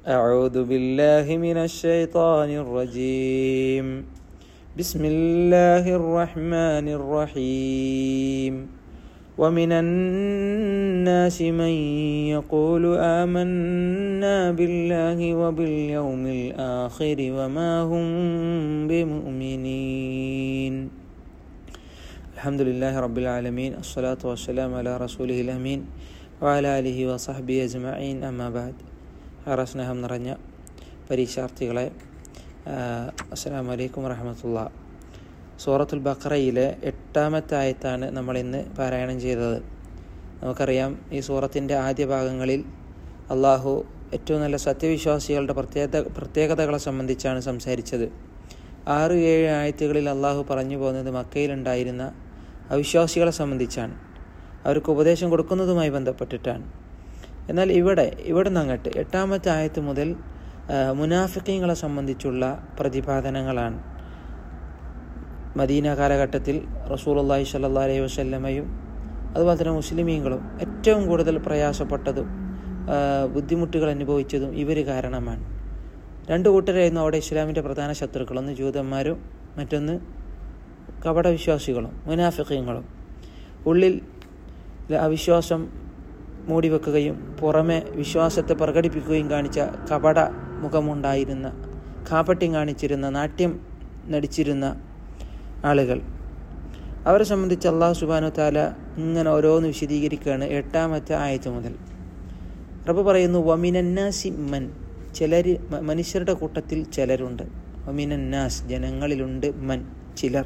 أعوذ بالله من الشيطان الرجيم بسم الله الرحمن الرحيم ومن الناس من يقول آمنا بالله وباليوم الآخر وما هم بمؤمنين الحمد لله رب العالمين الصلاة والسلام على رسوله الأمين وعلى آله وصحبه أجمعين أما بعد ഏറെ സ്നേഹം നിറഞ്ഞ പരീക്ഷാർത്ഥികളെ അസ്സാം വലൈക്കും വറഹമത്തുള്ള സൂറത്തുൽ ബക്രയിലെ എട്ടാമത്തെ ആയത്താണ് നമ്മൾ ഇന്ന് പാരായണം ചെയ്തത് നമുക്കറിയാം ഈ സൂറത്തിൻ്റെ ആദ്യ ഭാഗങ്ങളിൽ അള്ളാഹു ഏറ്റവും നല്ല സത്യവിശ്വാസികളുടെ പ്രത്യേക പ്രത്യേകതകളെ സംബന്ധിച്ചാണ് സംസാരിച്ചത് ആറ് ഏഴ് ആയത്തുകളിൽ അള്ളാഹു പറഞ്ഞു പോകുന്നത് മക്കയിലുണ്ടായിരുന്ന അവിശ്വാസികളെ സംബന്ധിച്ചാണ് അവർക്ക് ഉപദേശം കൊടുക്കുന്നതുമായി ബന്ധപ്പെട്ടിട്ടാണ് എന്നാൽ ഇവിടെ ഇവിടെ നിന്ന് അങ്ങോട്ട് എട്ടാമത്തെ ആയത്ത് മുതൽ മുനാഫിക്കങ്ങളെ സംബന്ധിച്ചുള്ള പ്രതിപാദനങ്ങളാണ് മദീന കാലഘട്ടത്തിൽ റസൂലുള്ളാഹി സ്വല്ലല്ലാഹി അലൈഹി വസല്ലമയും അതുപോലെ തന്നെ മുസ്ലിമീങ്ങളും ഏറ്റവും കൂടുതൽ പ്രയാസപ്പെട്ടതും ബുദ്ധിമുട്ടുകൾ അനുഭവിച്ചതും ഇവർ കാരണമാണ് രണ്ട് കൂട്ടരായിരുന്നു അവിടെ ഇസ്ലാമിൻ്റെ പ്രധാന ശത്രുക്കൾ ഒന്ന് ജൂതന്മാരും മറ്റൊന്ന് കപടവിശ്വാസികളും മുനാഫിക്കങ്ങളും ഉള്ളിൽ അവിശ്വാസം മൂടിവെക്കുകയും പുറമെ വിശ്വാസത്തെ പ്രകടിപ്പിക്കുകയും കാണിച്ച കപട മുഖമുണ്ടായിരുന്ന കാപ്പട്യം കാണിച്ചിരുന്ന നാട്യം നടിച്ചിരുന്ന ആളുകൾ അവരെ സംബന്ധിച്ച് അള്ളാഹു സുബാനു താല ഇങ്ങനെ ഓരോന്ന് വിശദീകരിക്കുകയാണ് എട്ടാമത്തെ ആയത്ത് മുതൽ റബ്ബ് പറയുന്നു വമിനന്നാസി മൻ ചിലർ മനുഷ്യരുടെ കൂട്ടത്തിൽ ചിലരുണ്ട് വമിനന്നാസ് ജനങ്ങളിലുണ്ട് മൻ ചിലർ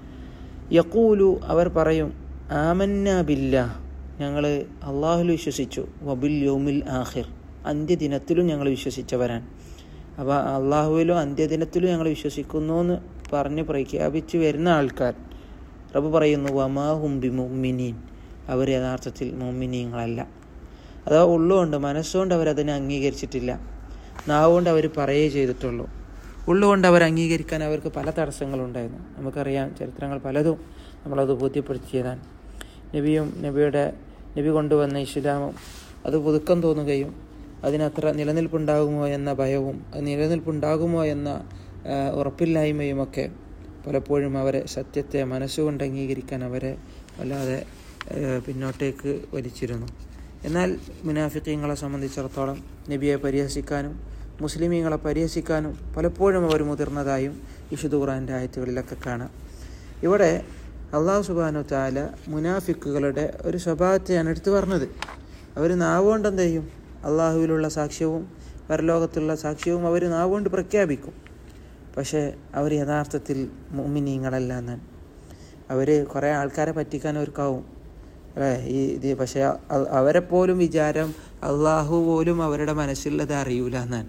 യക്കൂലു അവർ പറയും ആമന്ന ബില്ല ഞങ്ങൾ അള്ളാഹുൽ വിശ്വസിച്ചു വബിൽ യോമിൽ ആഹിർ അന്ത്യദിനത്തിലും ഞങ്ങൾ വിശ്വസിച്ചവരാണ് അപ്പോൾ അള്ളാഹുവിലും അന്ത്യദിനത്തിലും ഞങ്ങൾ വിശ്വസിക്കുന്നു എന്ന് പറഞ്ഞ് പ്രഖ്യാപിച്ച് വരുന്ന ആൾക്കാർ റബ്ബ് പറയുന്നു വമാഹും ബി മുമ്മിനീൻ അവർ യഥാർത്ഥത്തിൽ മുമ്മിനീങ്ങളല്ല അഥവാ ഉള്ളുകൊണ്ട് മനസ്സുകൊണ്ട് അവരതിനെ അംഗീകരിച്ചിട്ടില്ല നാവുകൊണ്ട് അവർ പറയുകയേ ചെയ്തിട്ടുള്ളൂ ഉള്ളുകൊണ്ട് അവർ അംഗീകരിക്കാൻ അവർക്ക് പല തടസ്സങ്ങളുണ്ടായിരുന്നു നമുക്കറിയാം ചരിത്രങ്ങൾ പലതും നമ്മളത് ബോധ്യപ്പെടുത്തിയതാണ് നബിയും നബിയുടെ നബി കൊണ്ടുവന്ന ഇസ്ലാമും അത് പുതുക്കം തോന്നുകയും അതിനത്ര നിലനിൽപ്പുണ്ടാകുമോ എന്ന ഭയവും അത് നിലനിൽപ്പുണ്ടാകുമോ എന്ന ഉറപ്പില്ലായ്മയുമൊക്കെ പലപ്പോഴും അവരെ സത്യത്തെ മനസ്സുകൊണ്ട് അംഗീകരിക്കാൻ അവരെ വല്ലാതെ പിന്നോട്ടേക്ക് വലിച്ചിരുന്നു എന്നാൽ മുനാഫിക്കങ്ങളെ സംബന്ധിച്ചിടത്തോളം നബിയെ പരിഹസിക്കാനും മുസ്ലിമീങ്ങളെ പരിഹസിക്കാനും പലപ്പോഴും അവർ മുതിർന്നതായും വിശുദ്ധ ഖുറാൻ്റെ ആയത്തുകളിലൊക്കെ കാണാം ഇവിടെ അള്ളാഹു സുബാനു താല മുനാഫിക്കുകളുടെ ഒരു സ്വഭാവത്തെയാണ് എടുത്തു പറഞ്ഞത് അവർ നാവുകൊണ്ട് എന്ത് ചെയ്യും അള്ളാഹുവിലുള്ള സാക്ഷ്യവും പരലോകത്തുള്ള സാക്ഷ്യവും അവർ നാവുകൊണ്ട് പ്രഖ്യാപിക്കും പക്ഷേ അവർ യഥാർത്ഥത്തിൽ മുമിനീങ്ങളല്ല എന്നാണ് അവർ കുറേ ആൾക്കാരെ പറ്റിക്കാൻ അവർക്കാവും അല്ലേ ഈ ഇത് പക്ഷേ അവരെ പോലും വിചാരം അള്ളാഹു പോലും അവരുടെ മനസ്സിലുള്ളത് അറിയൂല എന്നാണ്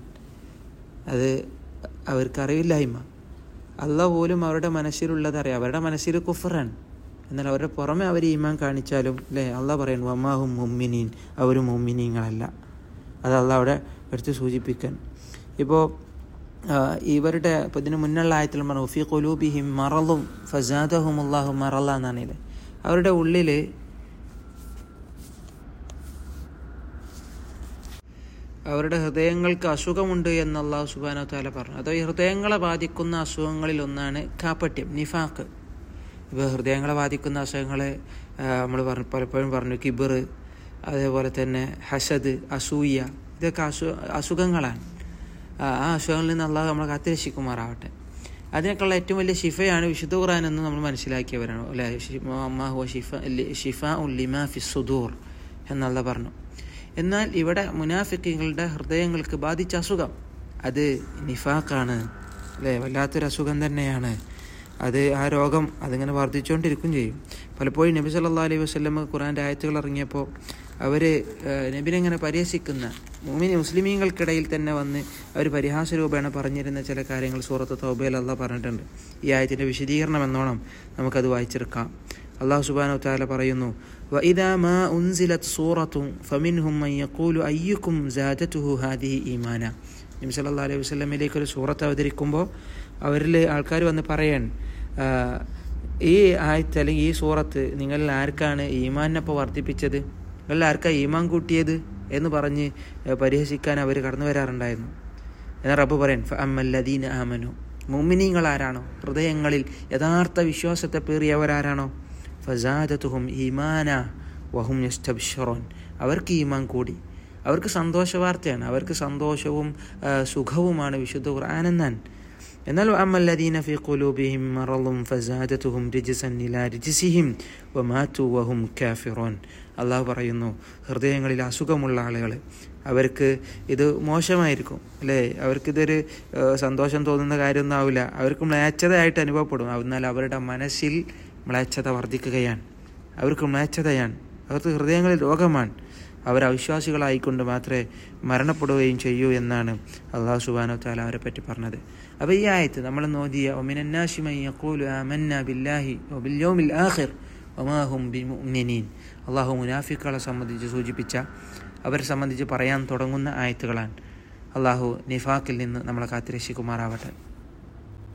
അത് അവർക്കറിയില്ലായ്മ അല്ല പോലും അവരുടെ മനസ്സിലുള്ളത് അറിയാം അവരുടെ മനസ്സിൽ കുഫറാണ് എന്നാൽ അവരുടെ പുറമെ അവർ ഈമാൻ കാണിച്ചാലും അല്ലേ അല്ല പറയുന്നു അമ്മാഹും മുമ്മിനീൻ അവരും മുമ്മിനീങ്ങളല്ല അത് അല്ല അവിടെ എടുത്ത് സൂചിപ്പിക്കാൻ ഇപ്പോൾ ഇവരുടെ ഇപ്പോൾ ഇതിന് മുന്നുള്ള ആയത്തിൽ പറഞ്ഞു ഫി കൊലൂബിഹിം മറലും ഫസാദഹും അള്ളാഹു മറല്ല എന്നാണ് അവരുടെ ഉള്ളിൽ അവരുടെ ഹൃദയങ്ങൾക്ക് അസുഖമുണ്ട് എന്ന് അള്ളാഹു സുബാനോ താല പറഞ്ഞു അതോ ഈ ഹൃദയങ്ങളെ ബാധിക്കുന്ന അസുഖങ്ങളിൽ ഒന്നാണ് കാപ്പട്യം നിഫാക്ക് ഇപ്പോൾ ഹൃദയങ്ങളെ ബാധിക്കുന്ന അസുഖങ്ങൾ നമ്മൾ പറഞ്ഞു പലപ്പോഴും പറഞ്ഞു കിബിർ അതേപോലെ തന്നെ ഹസദ് അസൂയ ഇതൊക്കെ അസു അസുഖങ്ങളാണ് ആ അസുഖങ്ങളിൽ നിന്ന് അള്ളാഹു നമ്മളെ കാത്തിരക്ഷിക്കുമാറാവട്ടെ അതിനൊക്കെയുള്ള ഏറ്റവും വലിയ ഷിഫയാണ് വിശുദ്ധ ഖുറാൻ എന്ന് നമ്മൾ മനസ്സിലാക്കിയവരാണ് അല്ലെ അമ്മാഹു ഷിഫ ഷിഫ ഉല്ലിമ ഫിസുദൂർ എന്നുള്ള പറഞ്ഞു എന്നാൽ ഇവിടെ മുനാഫിക്കുകളുടെ ഹൃദയങ്ങൾക്ക് ബാധിച്ച അസുഖം അത് നിഫാക്കാണ് അല്ലേ വല്ലാത്തൊരു അസുഖം തന്നെയാണ് അത് ആ രോഗം അതിങ്ങനെ വർദ്ധിച്ചുകൊണ്ടിരിക്കും ചെയ്യും പലപ്പോഴും നബി സല്ലാ അലൈഹി വസ്ലമ ഖുറാൻ്റെ ആയത്തുകൾ ഇറങ്ങിയപ്പോൾ അവർ നബിനെങ്ങനെ പരിഹസിക്കുന്ന മുമിനി മുസ്ലിമീങ്ങൾക്കിടയിൽ തന്നെ വന്ന് അവർ പരിഹാസ രൂപേണ പറഞ്ഞിരുന്ന ചില കാര്യങ്ങൾ സൂറത്ത് തൗബയിൽ അള്ളാഹ് പറഞ്ഞിട്ടുണ്ട് ഈ ആയത്തിൻ്റെ വിശദീകരണം എന്നോണം നമുക്കത് വായിച്ചെടുക്കാം അള്ളാഹു സുബാനു താല പറയുന്നു وإذا ما أنزلت سورة فمنهم من يقول أيكم زادته هذه إيمانا നബി സല്ലാ അലൈഹി വസ്ലമിലേക്ക് ഒരു സൂറത്ത് അവതരിക്കുമ്പോൾ അവരിൽ ആൾക്കാർ വന്ന് പറയാൻ ഈ ആയത്ത് അല്ലെങ്കിൽ ഈ സൂറത്ത് നിങ്ങളിൽ ആർക്കാണ് ഈമാനപ്പോൾ വർദ്ധിപ്പിച്ചത് നിങ്ങളിൽ ആർക്കാ ഈമാൻ കൂട്ടിയത് എന്ന് പറഞ്ഞ് ഏഹ്, പരിഹസിക്കാൻ അവർ കടന്നു വരാറുണ്ടായിരുന്നു എന്നാൽ റബ്ബ് പറയാൻ അമ്മല്ലദീന ആമനു മുമിനീങ്ങൾ ആരാണോ ഹൃദയങ്ങളിൽ യഥാർത്ഥ വിശ്വാസത്തെ പേറിയവരാരാണോ ഫസാദത്തുഹും ഈമാന വഹും യസ്തബ്ശറോൻ അവർക്ക് ഈമാൻ കൂടി അവർക്ക് സന്തോഷ വാർത്തയാണ് അവർക്ക് സന്തോഷവും ആ, സുഖവുമാണ് വിശുദ്ധ ഖുർആാനെന്നാൻ എന്നാൽ അമ്മല്ലദീന ഫി ഖുലൂബിഹിം മറളും ഫസാദത്തുഹും റിജ്സൻ ഇലാ റിജ്സിഹിം വമാതു വഹും കാഫിറൂൻ അള്ളാഹു പറയുന്നു ഹൃദയങ്ങളിൽ അസുഖമുള്ള ആളുകൾ അവർക്ക് ഇത് മോശമായിരിക്കും അല്ലേ അവർക്കിതൊരു ഏഹ്, സന്തോഷം തോന്നുന്ന കാര്യമൊന്നും ആവില്ല അവർക്ക് മ്ലേച്ഛതയായിട്ട് അനുഭവപ്പെടും എന്നാൽ അവരുടെ മനസ്സിൽ മ്ലേച്ഛത വർദ്ധിക്കുകയാണ് അവർക്ക് മ്ലേച്ഛതയാണ് അവർക്ക് ഹൃദയങ്ങളിൽ രോഗമാണ് അവർ അവിശ്വാസികളായിക്കൊണ്ട് മാത്രമേ മരണപ്പെടുകയും ചെയ്യൂ എന്നാണ് അള്ളാഹു സുബാനോ താല അവരെ പറ്റി പറഞ്ഞത് അപ്പോൾ ഈ ആയത്ത് നമ്മൾ നോദിയ ബില്ലാഹി വബില്യോമിൽ ആഖിർ ഒമാഹും ബിമുഅ്മിനീൻ അള്ളാഹു മുനാഫിക്കുകളെ സംബന്ധിച്ച് സൂചിപ്പിച്ച അവരെ സംബന്ധിച്ച് പറയാൻ തുടങ്ങുന്ന ആയത്തുകളാണ് അള്ളാഹു നിഫാക്കിൽ നിന്ന് നമ്മളെ കാത്തിരക്ഷിക്കുമാറാവട്ടെ